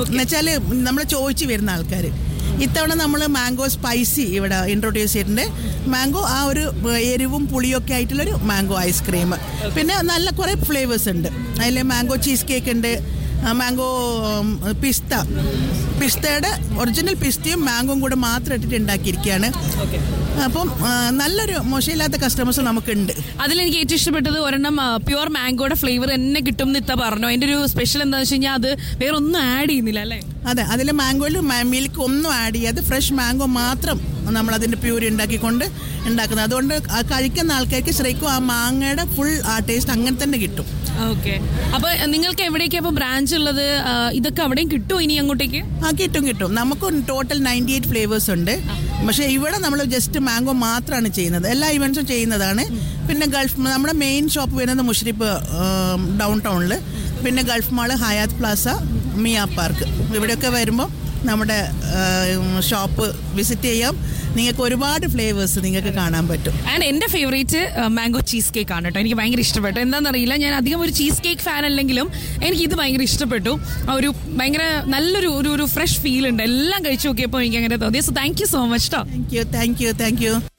എന്നുവെച്ചാൽ നമ്മൾ ചോദിച്ചു വരുന്ന ആൾക്കാർ ഇത്തവണ നമ്മൾ മാംഗോ സ്പൈസി ഇവിടെ ഇൻട്രൊഡ്യൂസ് ചെയ്തിട്ടുണ്ട് മാംഗോ ആ ഒരു എരിവും പുളിയൊക്കെ ആയിട്ടുള്ളൊരു മാംഗോ ഐസ്ക്രീം പിന്നെ നല്ല കുറേ ഫ്ലേവേഴ്സ് ഉണ്ട് അതിൽ മാംഗോ ചീസ് കേക്ക് ഉണ്ട് മാംഗോ പിസ്ത പിസ്തയുടെ ഒറിജിനൽ പിസ്തയും മാംഗോയും കൂടെ മാത്രം ഇട്ടിട്ട് ഉണ്ടാക്കിയിരിക്കുകയാണ് അപ്പം ആ, നല്ലൊരു മോശമില്ലാത്ത കസ്റ്റമേഴ്സ് നമുക്കുണ്ട് അതിലെനിക്ക് ഏറ്റവും ഇഷ്ടപ്പെട്ടത് ഒരെണ്ണം പ്യുവർ മാംഗോയുടെ ഫ്ലേവർ എന്നെ കിട്ടും എന്ന് ഇത്ത പറഞ്ഞു അതിന്റെ ഒരു സ്പെഷ്യൽ എന്താണെന്ന് വെച്ച് കഴിഞ്ഞാൽ അത് വേറെ ഒന്നും ആഡ് ചെയ്യുന്നില്ല അല്ലേ അതെ അതിൽ മാംഗോയിൽ മിൽക്ക് ഒന്നും ആഡ് ചെയ്യാതെ ഫ്രഷ് മാംഗോ മാത്രം നമ്മൾ അതിൻ്റെ പ്യൂരി ഉണ്ടാക്കിക്കൊണ്ട് ഉണ്ടാക്കുന്നത് അതുകൊണ്ട് ആ കഴിക്കുന്ന ആൾക്കാർക്ക് ശരിക്കും ആ മാങ്ങയുടെ ഫുൾ ആ ടേസ്റ്റ് അങ്ങനെ തന്നെ കിട്ടും ഓക്കെ അപ്പൊ നിങ്ങൾക്ക് എവിടേക്കാ ഇപ്പൊ ബ്രാഞ്ച് ഉള്ളത് ആ, ഇതൊക്കെ അവിടെയും കിട്ടും ഇനി അങ്ങോട്ടേക്ക് ആ കിട്ടും കിട്ടും നമുക്ക് ടോട്ടൽ നയൻറ്റി എയ്റ്റ് ഫ്ലേവേഴ്സ് ഉണ്ട് പക്ഷേ ഇവിടെ നമ്മൾ ജസ്റ്റ് മാംഗോ മാത്രമാണ് ചെയ്യുന്നത് എല്ലാ ഇവൻസും ചെയ്യുന്നതാണ് പിന്നെ ഗൾഫ് നമ്മുടെ മെയിൻ ഷോപ്പ് വരുന്നത് മുഷരിപ്പ് ഡൗൺ ടൗണിൽ പിന്നെ Gulf mall Hyatt plaza Mia park ഇവിടെയൊക്കെ വരുമ്പോൾ നമ്മുടെ ഷോപ്പ് വിസിറ്റ് ചെയ്യാം നിങ്ങൾക്ക് ഒരുപാട് ഫ്ലേവേഴ്സ് നിങ്ങൾക്ക് കാണാൻ പറ്റും ആൻഡ് എന്റെ ഫേവറേറ്റ് മാംഗോ ചീസ് കേക്ക് ആണ് കേട്ടോ എനിക്ക് ഭയങ്കര ഇഷ്ടപ്പെട്ടു എന്താണെന്നറിയില്ല ഞാൻ അധികം ഒരു ചീസ് കേക്ക് ഫാൻ അല്ലെങ്കിലും എനിക്ക് ഇത് ഭയങ്കര ഇഷ്ടപ്പെട്ടു ആ ഒരു ഭയങ്കര നല്ലൊരു ഒരു ഒരു ഫ്രഷ് ഫീൽ ഉണ്ട് എല്ലാം കഴിച്ചു നോക്കിയപ്പോൾ എനിക്ക് അങ്ങനെ തോന്നി so thank you so much കേട്ടോ thank you thank you thank U